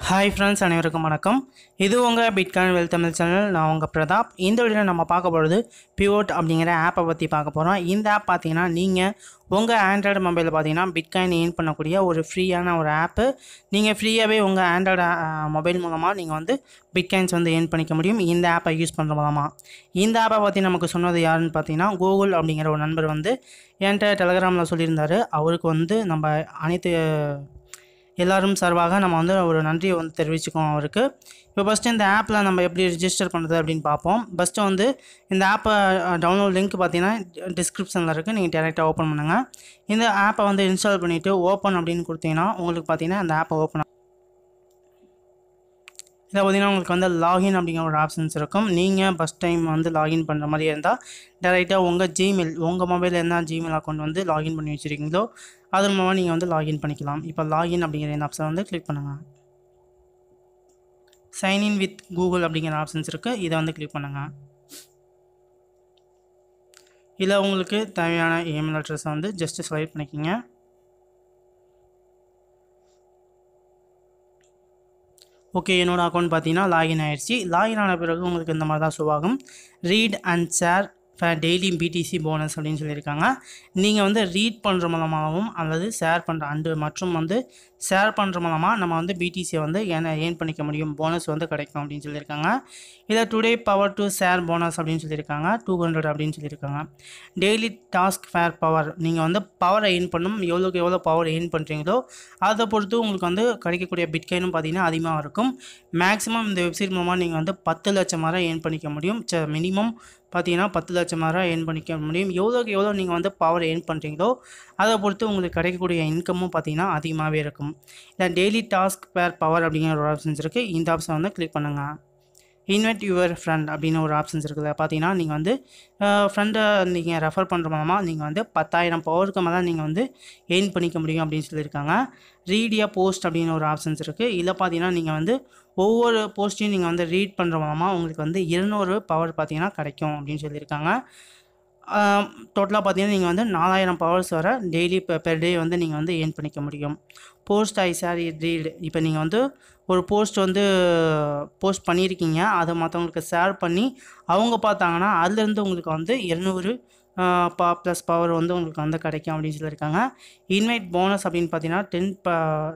hi friends அனைவருக்கும் வணக்கம் இது உங்கள் பிட்காயின் வெல் தமிழ் சேனல் நான் உங்கள் பிரதாப் இந்த வீடியோவில் நம்ம பார்க்க போகிறது பிவோட் அப்படிங்கிற ஆப்பை பற்றி பார்க்க போகிறோம் இந்த ஆப் பார்த்தீங்கன்னா நீங்கள் உங்கள் ஆண்ட்ராய்டு மொபைலில் பார்த்தீங்கன்னா பிட்காயின் ஏர்ன் பண்ணக்கூடிய ஒரு ஃப்ரீயான ஒரு ஆப்பு நீங்கள் ஃப்ரீயாகவே உங்கள் ஆண்ட்ராய்டு மொபைல் மூலமாக நீங்கள் வந்து பிட்காயின்ஸ் வந்து ஏர்ன் பண்ணிக்க முடியும் இந்த ஆப்பை யூஸ் பண்ணுற மூலமாக இந்த ஆப்பை பற்றி நமக்கு சொன்னது யாருன்னு பார்த்தீங்கன்னா கூகுள் அப்படிங்கிற ஒரு நண்பர் வந்து என்கிட்ட டெலகிராமில் சொல்லியிருந்தார் அவருக்கு வந்து நம்ம அனைத்து எல்லாரும் சார்பாக நம்ம வந்து ஒரு நன்றியை வந்து தெரிவிச்சுக்கோம் அவருக்கு இப்போ ஃபஸ்ட்டு இந்த ஆப்பில் நம்ம எப்படி ரிஜிஸ்டர் பண்ணுறது அப்படின்னு பார்ப்போம் ஃபஸ்ட்டு வந்து இந்த ஆப்பை டவுன்லோட் லிங்க் பார்த்தீங்கன்னா டிஸ்கிரிப்ஷனில் இருக்குது நீங்கள் டேரெக்டாக ஓப்பன் பண்ணுங்கள் இந்த ஆப்பை வந்து இன்ஸ்டால் பண்ணிவிட்டு ஓப்பன் அப்படின்னு கொடுத்தீங்கன்னா உங்களுக்கு பார்த்தீங்கன்னா அந்த ஆப்பை ஓப்பன் இதில் பார்த்தீங்கன்னா உங்களுக்கு வந்து லாகின் அப்படிங்கிற ஒரு ஆப்ஷன்ஸ் இருக்கும் நீங்கள் ஃபஸ்ட் டைம் வந்து லாகின் பண்ணுற மாதிரி இருந்தால் டேரெக்டாக உங்கள் ஜிமெயில் உங்கள் மொபைலில் என்ன ஜிமெயில் அக்கௌண்ட் வந்து லாகின் பண்ணி வச்சுருக்கீங்களோ அதன் மூலமாக நீங்கள் வந்து லாகின் பண்ணிக்கலாம் இப்போ லாகின் அப்படிங்கிற இந்த ஆப்ஷன் வந்து கிளிக் பண்ணுங்கள் சைன்இன் வித் கூகுள் அப்படிங்கிற ஆப்ஷன்ஸ் இருக்குது இதை வந்து கிளிக் பண்ணுங்கள் இதில் உங்களுக்கு தேவையான இமெயில் அட்ரஸை வந்து ஜஸ்ட்டு செலக்ட் பண்ணிக்கிங்க ஓகே என்னோடய அக்கௌண்ட் பார்த்தீங்கன்னா லாகின் ஆயிடுச்சு லாகின் ஆன பிறகு உங்களுக்கு இந்த மாதிரி தான் ஷோ ஆகும் read and share fair daily BTC bonus அப்படின்னு சொல்லியிருக்காங்க நீங்கள் வந்து ரீட் பண்ணுற மூலமாகவும் அல்லது ஷேர் பண்ணுற அண்டு மற்றும் வந்து ஷேர் பண்ணுற மூலமாக நம்ம வந்து பிடிசியை வந்து ஏன்னா ஏர்ன் பண்ணிக்க முடியும் போனஸ் வந்து கிடைக்கும் அப்படின்னு சொல்லியிருக்காங்க இதை today power to share bonus அப்படின்னு சொல்லியிருக்காங்க டூ ஹண்ட்ரட் அப்படின்னு சொல்லியிருக்காங்க டெய்லி டாஸ்க் ஃபேர் பவர் நீங்கள் வந்து பவரை ஏர்ன் பண்ணும் எவ்வளோக்கு எவ்வளோ பவர் ஏர்ன் பண்ணுறீங்களோ அதை பொறுத்து உங்களுக்கு வந்து கிடைக்கக்கூடிய பிட்கைனும் பார்த்தீங்கன்னா அதிகமாக இருக்கும் மேக்ஸிமம் இந்த வெப்சைட் மூலமாக நீங்கள் வந்து பத்து லட்சம் வரை ஏர்ன் பண்ணிக்க முடியும் மினிமம் பார்த்தீங்கன்னா பத்து லட்சம் வரை ஏர்ன் பண்ணிக்க முடியும் எவ்வளோக்கு எவ்வளோ நீங்கள் வந்து பவர் ஏர்ன் பண்ணுறீங்களோ அதை பொறுத்து உங்களுக்கு கிடைக்கக்கூடிய இன்கமும் பார்த்தீங்கன்னா அதிகமாகவே இருக்கும் இல்லை டெய்லி டாஸ்க் பேர் பவர் அப்படிங்கிற ஒரு ஆப்ஷன்ஸ் இருக்குது இந்த ஆப்ஷன் வந்து கிளிக் பண்ணுங்கள் இன்வைட் யுவர் ஃப்ரெண்ட் அப்படின்னு ஒரு ஆப்ஷன்ஸ் இருக்குது பார்த்தீங்கன்னா நீங்கள் வந்து ஃப்ரெண்டை நீங்கள் ரெஃபர் பண்ணுற மூலமாக நீங்கள் வந்து பத்தாயிரம் பவருக்கு மேலே நீங்கள் வந்து எயின் பண்ணிக்க முடியும் அப்படின்னு சொல்லியிருக்காங்க ரீடியா போஸ்ட் அப்படின்னு ஒரு ஆப்ஷன்ஸ் இருக்குது இதில் பார்த்தீங்கன்னா நீங்கள் வந்து ஒவ்வொரு போஸ்ட்டையும் நீங்கள் வந்து ரீட் பண்ணுற மூலமாக உங்களுக்கு வந்து இருநூறு பவர் பார்த்தீங்கன்னா கிடைக்கும் அப்படின்னு சொல்லியிருக்காங்க டோட்டலாக பார்த்தீங்கன்னா நீங்கள் வந்து நாலாயிரம் பவர்ஸ் வர டெய்லி பெர் டே வந்து நீங்கள் வந்து ஏர்ன் பண்ணிக்க முடியும் போஸ்ட் ஐ சார் ரீடு இப்போ நீங்கள் வந்து ஒரு போஸ்ட் வந்து போஸ்ட் பண்ணியிருக்கீங்க அதை மற்றவங்களுக்கு ஷேர் பண்ணி அவங்க பார்த்தாங்கன்னா அதுலேருந்து உங்களுக்கு வந்து இருநூறு பா ப்ளஸ் பவர் வந்து உங்களுக்கு வந்து கிடைக்கும் அப்படின்னு சொல்லியிருக்காங்க இன்வைட் போனஸ் அப்படின்னு பார்த்தீங்கன்னா டென் ப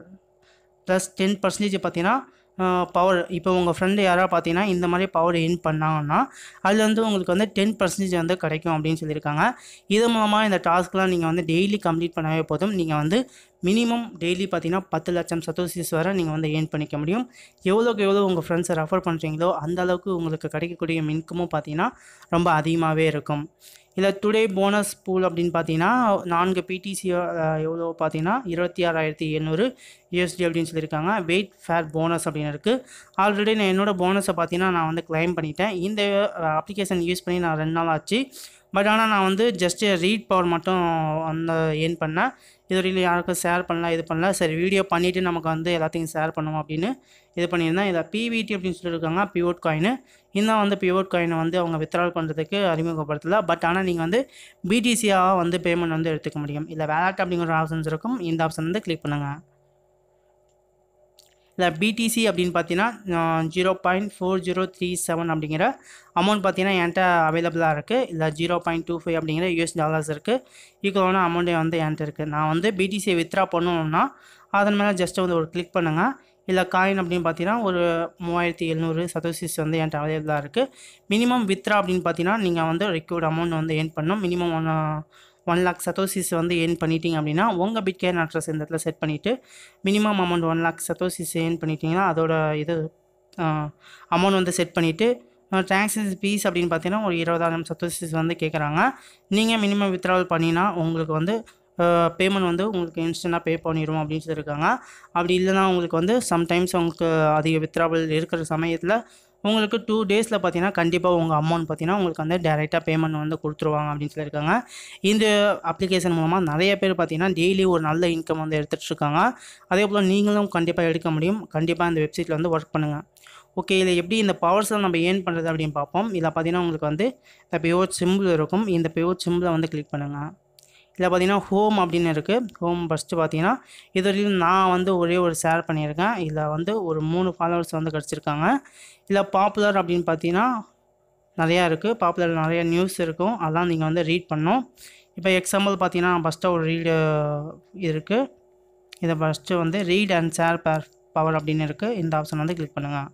ப்ளஸ் டென் பர்சன்டேஜ் பார்த்தீங்கன்னா பவர் இப்போ உங்கள் ஃப்ரெண்டு யாராவது பார்த்தீங்கன்னா இந்த மாதிரி பவர் எயின் பண்ணாங்கன்னா அதில் வந்து உங்களுக்கு வந்து டென் பர்சன்டேஜ் வந்து கிடைக்கும் அப்படின்னு சொல்லியிருக்காங்க இது மூலமாக இந்த டாஸ்க்லாம் நீங்கள் வந்து டெய்லி கம்ப்ளீட் பண்ணவே போதும் நீங்கள் வந்து மினிமம் டெய்லி பார்த்தீங்கன்னா பத்து லட்சம் சத்தோசிஸ் வரை நீங்கள் வந்து ஏர்ன் பண்ணிக்க முடியும் எவ்வளோக்கு எவ்வளோ உங்கள் ஃப்ரெண்ட்ஸை ரெஃபர் பண்ணுறீங்களோ அந்த அளவுக்கு உங்களுக்கு கிடைக்கக்கூடிய இன்கமும் பார்த்தீங்கன்னா ரொம்ப அதிகமாகவே இருக்கும் இதில் டுடே போனஸ் பூல் அப்படின்னு பார்த்தீங்கன்னா நான்கு பிடிசி எவ்வளோ பார்த்தீங்கன்னா இருபத்தி ஆறாயிரத்தி எழுநூறு யூஎஸ்டி அப்படின்னு சொல்லியிருக்காங்க வெயிட் ஃபேர் போனஸ் அப்படின்னு இருக்குது ஆல்ரெடி நான் என்னோடய போனஸை பார்த்தீங்கன்னா நான் வந்து கிளைம் பண்ணிட்டேன் இந்த அப்ளிகேஷன் யூஸ் பண்ணி நான் ரெண்டு நாள் ஆச்சு பட் ஆனால் நான் வந்து ஜஸ்ட்டு ரீட் பவர் மட்டும் அந்த ஏர்ன் பண்ணேன் இது வரையிலும் யாருக்கும் ஷேர் பண்ணல இது பண்ணல சரி வீடியோ பண்ணிவிட்டு நமக்கு வந்து எல்லாத்தையும் ஷேர் பண்ணுவோம் அப்படின்னு இது பண்ணியிருந்தேன் இதில் பிவிடி அப்படின்னு சொல்லியிருக்காங்க பிவோட் காயின் இன்னும் வந்து பிவோட் காயினை வந்து அவங்க வித்ட்ரால் பண்ணுறதுக்கு அறிமுகப்படுத்தலை பட் ஆனால் நீங்கள் வந்து பிடிசியாக வந்து பேமெண்ட் வந்து எடுத்துக்க முடியும் இல்லை வேலட் அப்படிங்கிற ஆப்ஷன்ஸ் இருக்கும் இந்த ஆப்ஷன் வந்து கிளிக் பண்ணுங்கள் இல்லை பிடிசி அப்படின்னு பார்த்தீங்கன்னா zero point four zero three seven அப்படிங்கிற அமௌண்ட் பார்த்தீங்கன்னா என்கிட்ட அவைலபிளாக இருக்குது இல்லை ஜீரோ பாயிண்ட் டூ ஃபைவ் அப்படிங்கிற யூஎஸ் டாலர்ஸ் இருக்குது ஈக்குவலான அமௌண்ட்டே வந்து என்கிட்ட இருக்குது நான் வந்து பிடிசியை வித்ரா பண்ணணும்னா அதன் மேலே ஜஸ்ட்டு வந்து ஒரு கிளிக் பண்ணுங்கள் இல்லை காயின் அப்படின்னு பார்த்தீங்கன்னா ஒரு மூவாயிரத்தி எழுநூறு சதோசிஸ் வந்து என்கிட்ட அவைலபிளாக இருக்குது மினிமம் வித்ரா அப்படின்னு பார்த்தீங்கன்னா நீங்கள் வந்து ரெக்யூர்ட் அமௌண்ட் வந்து ஏர்ன் பண்ணணும் minimum one one lakh satoshis வந்து ஏர்ன் பண்ணிட்டீங்க அப்படின்னா உங்கள் பிட்கேன் அட்ரஸ் இந்த இடத்துல செட் பண்ணிவிட்டு minimum amount one lakh satoshis earn பண்ணிட்டீங்கன்னா அதோட இது அமௌண்ட் வந்து செட் பண்ணிவிட்டு ட்ரான்சாக்ஷன் ஃபீஸ் அப்படின்னு பார்த்தீங்கன்னா ஒரு இருபதாயிரம் சத்தோசிஸ் வந்து கேட்குறாங்க நீங்கள் மினிமம் வித்ட்ராவல் பண்ணினா உங்களுக்கு வந்து பேமெண்ட் வந்து உங்களுக்கு இன்ஸ்டண்ட்டாக பே பண்ணிடுவோம் அப்படின்னு சொல்லியிருக்காங்க அப்படி இல்லைனா உங்களுக்கு வந்து சம்டைம்ஸ் உங்களுக்கு அதிக வித்ராவல் இருக்கிற சமயத்தில் உங்களுக்கு டூ டேஸில் பார்த்தீங்கன்னா கண்டிப்பாக உங்கள் அமௌண்ட் பார்த்தீங்கன்னா உங்களுக்கு வந்து டேரெக்டாக பேமெண்ட் வந்து கொடுத்துருவாங்க அப்படின்னு சொல்லியிருக்காங்க இந்த அப்ளிகேஷன் மூலமாக நிறைய பேர் பார்த்தீங்கன்னா டெய்லி ஒரு நல்ல இன்கம் வந்து எடுத்துகிட்டு இருக்காங்க அதே போல் நீங்களும் கண்டிப்பாக எடுக்க முடியும் கண்டிப்பாக இந்த வெப்சைட்டில் வந்து ஒர்க் பண்ணுங்கள் ஓகே இதில் எப்படி இந்த பவர்ஸில் நம்ம ஏர்ன் பண்ணுறது அப்படின்னு பார்ப்போம் இதில் பார்த்தீங்கன்னா உங்களுக்கு வந்து இந்த பேவோட் சிம்பிள் இருக்கும் இந்த பேவோட் சிம்பிளை வந்து கிளிக் பண்ணுங்கள் இதில் பார்த்தீங்கன்னா ஹோம் அப்படின்னு இருக்குது ஹோம் ஃபஸ்ட்டு பார்த்தீங்கன்னா இது வரையும் நான் வந்து ஒரே ஒரு ஷேர் பண்ணியிருக்கேன் இதில் வந்து ஒரு மூணு ஃபாலோவர்ஸ் வந்து கிடச்சிருக்காங்க இதில் பாப்புலர் அப்படின்னு பார்த்தீங்கன்னா நிறையா இருக்குது பாப்புலர் நிறைய நியூஸ் இருக்கும் அதெல்லாம் நீங்கள் வந்து ரீட் பண்ணணும் இப்போ எக்ஸாம்பிள் பார்த்தீங்கன்னா ஃபஸ்ட்டாக ஒரு ரீடு இருக்குது இதை ஃபஸ்ட்டு வந்து read and share per power அப்படின்னு இருக்குது இந்த ஆப்ஷன் வந்து கிளிக் பண்ணுங்கள்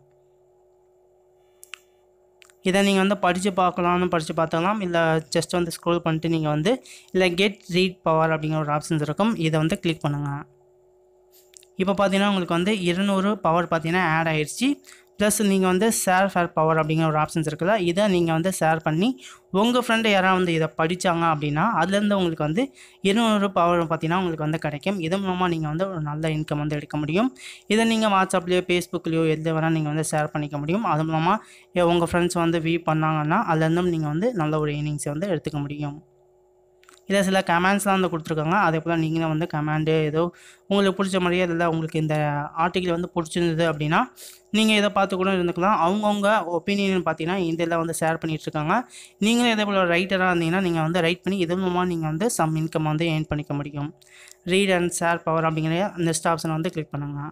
இதை நீங்கள் வந்து படித்து பார்க்கலாம்னு படித்து பார்த்துக்கலாம் இல்லை ஜஸ்ட் வந்து ஸ்க்ரோல் பண்ணிட்டு நீங்கள் வந்து இல்லை கெட் ரீட் பவர் அப்படிங்கிற ஒரு ஆப்ஷன்ஸ் இருக்கும் இதை வந்து கிளிக் பண்ணுங்கள் இப்போ பார்த்தீங்கன்னா உங்களுக்கு வந்து இருநூறு பவர் பார்த்தீங்கன்னா ஆட் ஆயிடுச்சு ப்ளஸ் நீங்கள் வந்து ஷேர் ஃபேர் பவர் அப்படிங்கிற ஒரு ஆப்ஷன்ஸ் இருக்குல்ல இதை நீங்கள் வந்து ஷேர் பண்ணி உங்கள் ஃப்ரெண்டு யாராவது வந்து இதை படித்தாங்க அப்படின்னா அதுலேருந்து உங்களுக்கு வந்து இருநூறு பவர் பார்த்தீங்கன்னா உங்களுக்கு வந்து கிடைக்கும் இது மூலமாக நீங்கள் வந்து ஒரு நல்ல இன்கம் வந்து எடுக்க முடியும் இதை நீங்கள் வாட்ஸ்அப்லேயோ ஃபேஸ்புக்லேயோ எது வேணால் நீங்கள் வந்து ஷேர் பண்ணிக்க முடியும் அது மூலமாக உங்கள் ஃப்ரெண்ட்ஸ் வந்து வியூ பண்ணாங்கன்னா அதுலேருந்தும் நீங்கள் வந்து நல்ல ஒரு இன்னிங்ஸை வந்து எடுத்துக்க முடியும் இதில் சில கமெண்ட்ஸ்லாம் வந்து கொடுத்துருக்காங்க அதே போல் நீங்களும் வந்து கமெண்டு ஏதோ உங்களுக்கு பிடிச்ச மாதிரியே இல்லை உங்களுக்கு இந்த ஆர்டிக்கிள் வந்து பிடிச்சிருந்தது அப்படின்னா நீங்கள் இதை பார்த்து கூட இருந்துக்கலாம் அவங்கவுங்க ஒப்பீனியன் பார்த்தீங்கன்னா இதில் வந்து ஷேர் பண்ணிகிட்டு இருக்காங்க நீங்களும் இதே போல் ரைட்டராக இருந்தீங்கன்னா நீங்கள் வந்து ரைட் பண்ணி இது மூலமாக நீங்கள் வந்து சம் இன்கம் வந்து ஏர்ன் பண்ணிக்க முடியும் ரீட் அண்ட் ஷேர் பவர் அப்படிங்கிற நெக்ஸ்ட் ஆப்ஷனை வந்து கிளிக் பண்ணுங்கள்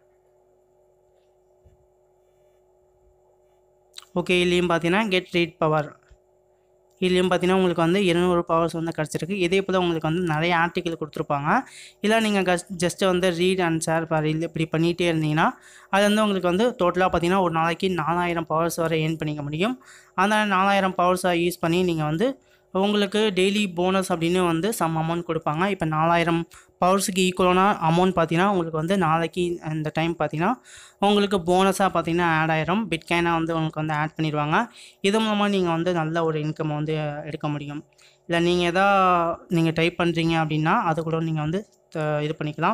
ஓகே இதுலேயும் பார்த்தீங்கன்னா கெட் ரீட் பவர் இதுலேயும் பார்த்தீங்கன்னா உங்களுக்கு வந்து இருநூறு பவர்ஸ் வந்து கிடச்சிருக்கு இதே போல் உங்களுக்கு வந்து நிறைய ஆர்டிக்கல் கொடுத்துருப்பாங்க இல்லை நீங்கள் கஸ் ஜஸ்ட்டு வந்து ரீட் அண்ட் ஷேர் பார் இல்லை இப்படி பண்ணிகிட்டே இருந்தீங்கன்னா அது வந்து உங்களுக்கு வந்து டோட்டலாக பார்த்தீங்கன்னா ஒரு நாளைக்கு நாலாயிரம் பவர்ஸ் வரை ஏர்ன் பண்ணிக்க முடியும் அந்த நாலாயிரம் பவர்ஸை யூஸ் பண்ணி நீங்கள் வந்து உங்களுக்கு டெய்லி போனஸ் அப்படின்னு வந்து சம் அமௌண்ட் கொடுப்பாங்க இப்போ நாலாயிரம் பவர்ஸுக்கு ஈக்குவலான அமௌண்ட் பார்த்தீங்கன்னா உங்களுக்கு வந்து நாளைக்கு இந்த டைம் பார்த்தீங்கன்னா உங்களுக்கு போனஸாக பார்த்தீங்கன்னா ஆட் ஆயிரும் பிட்காயினாக வந்து உங்களுக்கு வந்து ஆட் பண்ணிடுவாங்க இது மூலமாக நீங்கள் வந்து நல்ல ஒரு இன்கம் வந்து எடுக்க முடியும் இல்லை நீங்கள் எதா நீங்கள் டைப் பண்ணுறீங்க அப்படின்னா அது கூட நீங்கள் வந்து த- இது பண்ணிக்கலாம்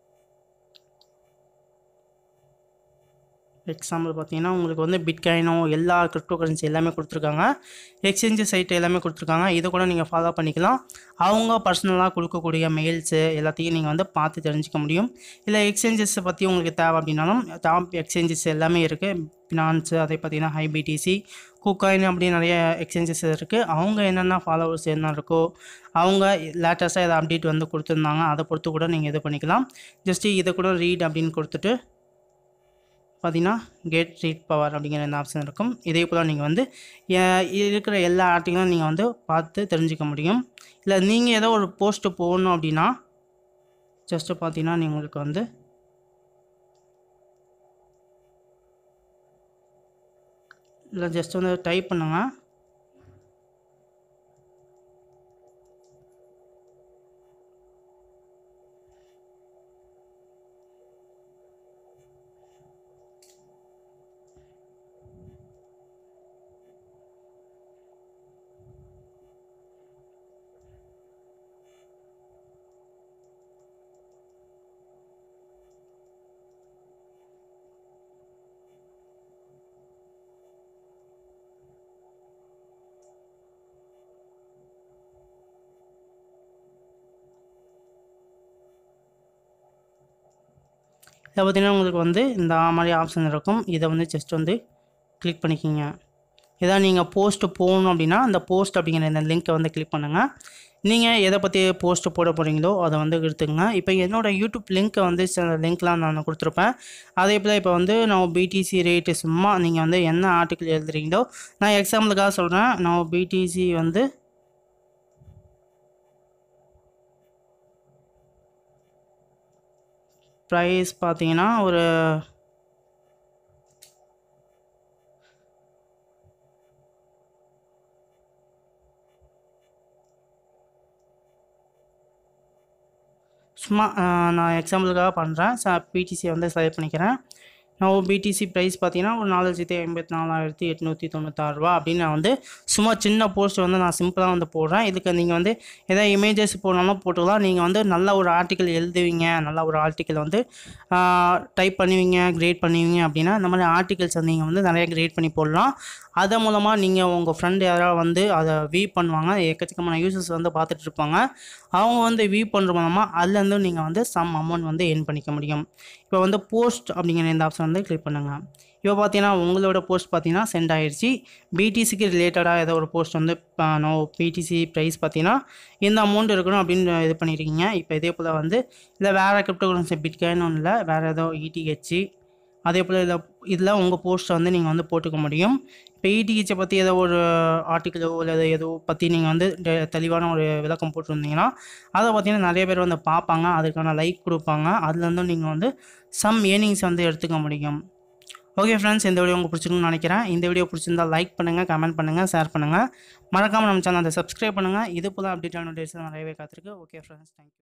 எக்ஸாம்பிள் பார்த்தீங்கன்னா உங்களுக்கு வந்து பிட்காயினோ எல்லா கிரிப்டோ கரன்சி எல்லாமே கொடுத்துருக்காங்க எக்ஸ்சேஞ்சு சைட் எல்லாமே கொடுத்துருக்காங்க இதை கூட நீங்கள் ஃபாலோ பண்ணிக்கலாம் அவங்க பர்சனலாக கொடுக்கக்கூடிய மெயில்ஸு எல்லாத்தையும் நீங்கள் வந்து பார்த்து தெரிஞ்சுக்க முடியும் இல்லை எக்ஸ்சேஞ்சஸ் பற்றி உங்களுக்கு தேவை அப்படின்னாலும் டாப் எக்ஸ்சேஞ்சஸ் எல்லாமே இருக்குது ஃபினான்ஸு அதே பார்த்தீங்கன்னா ஹைபிடிசி குக்காயின் அப்படி நிறைய எக்ஸ்சேஞ்சஸ் இருக்குது அவங்க என்னென்ன ஃபாலோவர்ஸ் என்ன இருக்கோ அவங்க லேட்டஸ்ட்டாக எதாவது அப்டேட் வந்து கொடுத்துருந்தாங்க அதை பொறுத்து கூட நீங்கள் இது பண்ணிக்கலாம் ஜஸ்ட்டு இதை கூட ரீட் அப்படின்னு கொடுத்துட்டு பார்த்தீங்கன்னா கெட் ரீட் பவர் அப்படிங்கிற இந்த ஆப்ஷன் இருக்கும் இதே போல் நீங்கள் வந்து எ- இருக்கிற எல்லா ஆர்டிகளும் நீங்கள் வந்து பார்த்து தெரிஞ்சுக்க முடியும் இல்லை நீங்கள் ஏதோ ஒரு போஸ்ட்டு போடணும் அப்படின்னா ஜஸ்ட்டு பார்த்தீங்கன்னா நீ உங்களுக்கு வந்து இல்லை ஜஸ்ட் வந்து டைப் பண்ணுங்க இதில் பார்த்தீங்கன்னா உங்களுக்கு வந்து இந்த மாதிரி ஆப்ஷன் இருக்கும் இதை வந்து ஜஸ்ட் வந்து கிளிக் பண்ணிக்கிங்க இதான் நீங்கள் போஸ்ட் போகணும் அப்படின்னா அந்த போஸ்ட் அப்படிங்கிற இந்த லிங்க்கை வந்து கிளிக் பண்ணுங்கள் நீங்கள் எதை பற்றி போஸ்ட் போட போகிறீங்களோ அதை வந்து எடுத்துக்கங்க இப்போ என்னோடய யூடியூப் லிங்க்கை வந்து சில லிங்க்லாம் நான் கொடுத்துருப்பேன் அதே போல் இப்போ வந்து நான் பிடிசி ரேட்டு சும்மா நீங்கள் வந்து என்ன ஆர்டிக்கல் எழுதுறீங்களோ நான் எக்ஸாம்பிளுக்காக சொல்கிறேன் நான் பிடிசி வந்து ப்ரைஸ் பார்த்தீங்கன்னா ஒரு சும்மா அஹ், நான் எக்ஸாம்பிளுக்காக பண்ணுறேன் ச பிடிசி வந்து செலக்ட் பண்ணிக்கிறேன் நான் பிடிசி ப்ரைஸ் பார்த்தீங்கன்னா ஒரு நாலு லட்சத்தி எண்பத்தி நாலாயிரத்தி எட்நூற்றி தொண்ணூத்தாறு ரூபா அப்படின்னு நான் வந்து சும்மா சின்ன போஸ்ட் வந்து நான் சிம்பிளாக வந்து போடுறேன் இதுக்கு நீங்கள் வந்து எதாவது இமேஜஸ் போடணும்னா போட்டுக்கலாம் நீங்கள் வந்து நல்ல ஒரு ஆர்டிக்கல் எழுதுவீங்க நல்ல ஒரு ஆர்டிக்கல் வந்து டைப் பண்ணுவீங்க கிரேட் பண்ணுவீங்க அப்படின்னா இந்த மாதிரி ஆர்டிகல்ஸ் வந்து நீங்கள் வந்து நிறைய கிரேட் பண்ணி போடலாம் அது மூலமாக நீங்கள் உங்கள் ஃப்ரெண்டு யாராவது வந்து அதை வியூ பண்ணுவாங்க எக்கச்சக்கமான யூசர்ஸ் வந்து பார்த்துட்டு இருப்பாங்க அவங்க வந்து வியூ பண்ணுற மூலமாக அதுலேருந்து நீங்கள் வந்து சம் அமௌண்ட் வந்து earn பண்ணிக்க முடியும் இப்போ வந்து போஸ்ட் அப்படிங்கிற இந்த ஆப்ஷன் வந்து கிளிக் பண்ணுங்கள் இப்போ பார்த்தீங்கன்னா உங்களோட போஸ்ட் பார்த்தீங்கன்னா சென்ட் ஆயிடுச்சு பிடிசிக்கு ரிலேட்டடாக ஏதோ ஒரு போஸ்ட் வந்து நோ பிடிசி ப்ரைஸ் பார்த்தீங்கன்னா இந்த அமௌண்ட் இருக்கணும் அப்படின்னு இது பண்ணியிருக்கீங்க இப்போ இதே போல் வந்து இல்லை வேறு கிரிப்டோ கரன்சி பிட்காயின் ஒன்றும் இல்லை வேறு ஏதோ இடிஹெச் அதே போல் இதில் இதில் உங்கள் போஸ்ட்டை வந்து நீங்கள் வந்து போட்டுக்க முடியும் இப்போ இடிஹெச்சை பற்றி ஏதோ ஒரு ஆர்டிக்கலோ இல்லை ஏதோ பற்றி நீங்கள் வந்து தெ- தெளிவான ஒரு விளக்கம் போட்டிருந்தீங்கன்னா அதை பார்த்தீங்கன்னா நிறைய பேர் வந்து பார்ப்பாங்க அதுக்கான லைக் கொடுப்பாங்க அதுலேருந்து நீங்கள் வந்து சம் ஏர்னிங்ஸ் வந்து எடுத்துக்க முடியும் ஓகே ஃப்ரெண்ட்ஸ் இந்த வீடியோ உங்களுக்கு பிடிச்சிருக்குன்னு நினைக்கிறேன் இந்த வீடியோ பிடிச்சிருந்தா லைக் பண்ணுங்கள் கமெண்ட் பண்ணுங்கள் ஷேர் பண்ணுங்கள் மறக்காமல் நம்ம சேனலை சப்ஸ்கிரைப் பண்ணுங்கள் இது போல் அப்டேட் நோட்டிஃபிகேஷன் நிறையவே காத்திருக்கு ஓகே ஃப்ரெண்ட்ஸ் தேங்க்யூ